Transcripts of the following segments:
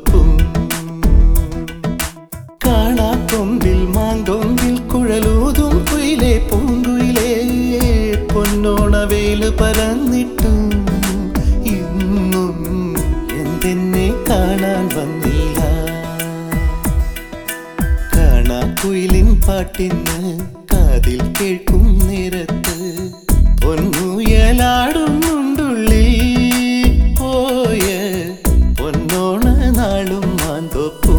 മാന്തോപ്പും കാണാക്കൊമ്പിൽ മാങ്കൊമ്പിൽ കുഴലൂതും കുയിലേ പൂങ്കുയിലേ പൊന്നോണവേല് പരന്നിട്ടും ഇന്നും എന്തെന്നെ കാണാൻ വന്നില്ല കാണാക്കുയിലിൻ പാട്ടിന്ന് കാതിൽ കേൾക്കും നേരത്ത് പൊന്നുയലാടുന്നുണ്ടുള്ളിൽ പോയ പൊന്നോണ നാളും മാന്തോപ്പും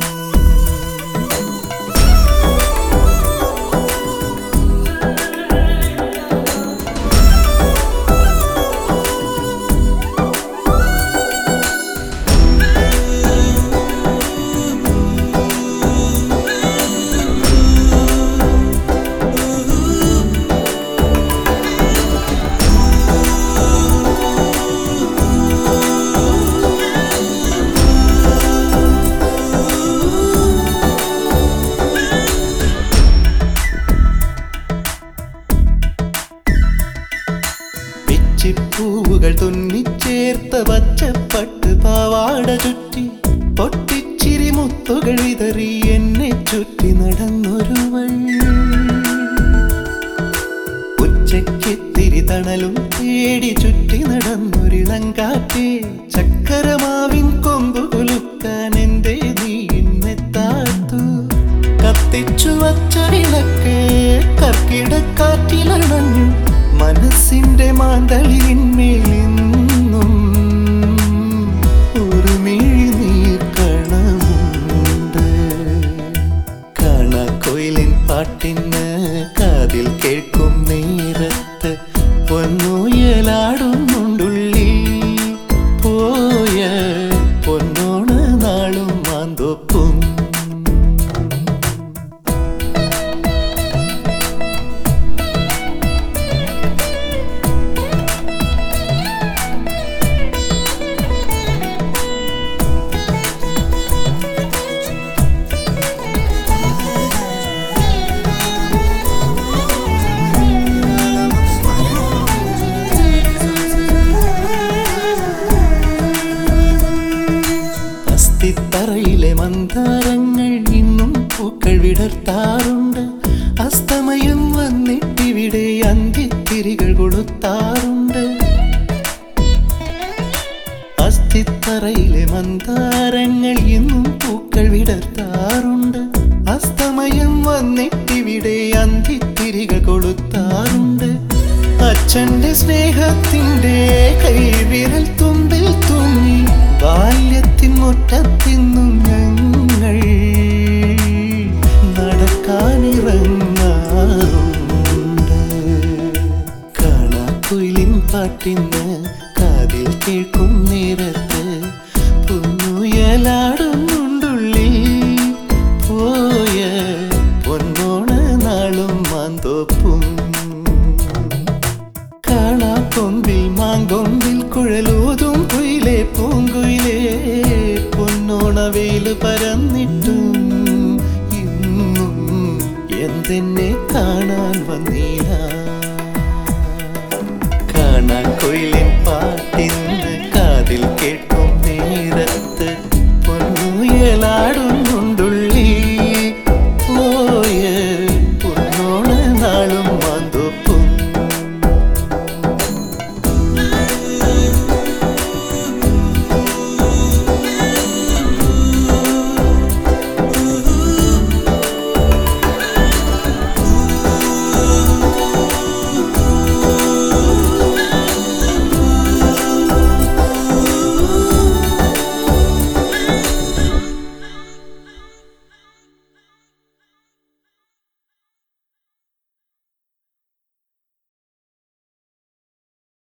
പിച്ചിപ്പൂവുകൾ തുന്നിച്ചേർത്ത പച്ചപ്പട്ട് പാവാട ചുറ്റി പൊട്ടിച്ചിരി മുത്തുകൾ വിതറി എന്നെ ചുറ്റി നടന്നൊരു വഴി ഉച്ചയ്ക്കെത്തിരി തണലും തേടി ചുറ്റി നടന്നൊരിളങ്കാറ്റേ ചക്കരമാവിൻ കൊമ്പ് കൊലുക്കാൻ എന്റെ നീ ഇന്നെത്താത്തു കത്തിച്ചു വച്ച വിളക്ക് കർക്കിടക്കാറ്റിലണഞ്ഞു മനസ്സിന്റെ മാന്തളിന്മേൽ നിന്നും ഒരു മിഴി നീർക്കണമുണ്ട് കാണാക്കൊയിലിൻ പാട്ടിന് കാതിൽ കേൾക്കും നേരത്ത് പൊന്നുയലാടുന്നുണ്ടുള്ളിൽ പോയ പൊന്നോണ നാളും മാന്തോപ്പും അസ്ഥിത്തറയിലെ മന്ദാരങ്ങൾ ഇന്നും പൂക്കൾ വിടർത്താറുണ്ട് അസ്തമയം വന്നിട്ടിവിടെ അന്ത്യത്തിരികൾ കൊളുത്താറുണ്ട് അസ്ഥിത്തറയിലെ മന്ദാരങ്ങൾ ഇന്നും പൂക്കൾ വിടർത്താറുണ്ട് അസ്തമയം വന്നിട്ടിവിടെ അന്ത്യത്തിരികൾ കൊളുത്താറുണ്ട് അച്ഛന്റെ സ്നേഹത്തിന്റെ കൈവിരൽ തുമ്പിൽ തൂങ്ങി ബാല്യത്തിൻ മുറ്റത്തിന്നും ഞങ്ങൾ നടക്കാനിറങ്ങാറുണ്ട് കാണാക്കുയിലിൻ പാട്ടിന്ന് കാതിൽ കേൾക്കും നേരത്ത് പൊന്നുയലാടുന്നുണ്ടുള്ളിൽ പോയ പൊന്നോണ നാളും മാന്തോപ്പും കാണാക്കൊമ്പിൽ മാങ്കൊമ്പിൽ കുഴലൂതും കുയിലേ പൂങ്കുയിലേ പൊന്നോണവേല് പരന്നിട്ടും ഇന്നും എന്തെന്നെ കാണാൻ വന്നില്ല കാണാക്കൊയിലിൻ പാട്ടിന്ന് കാതിൽ കേൾക്കും നേരത്ത് പൊന്നുയലാടും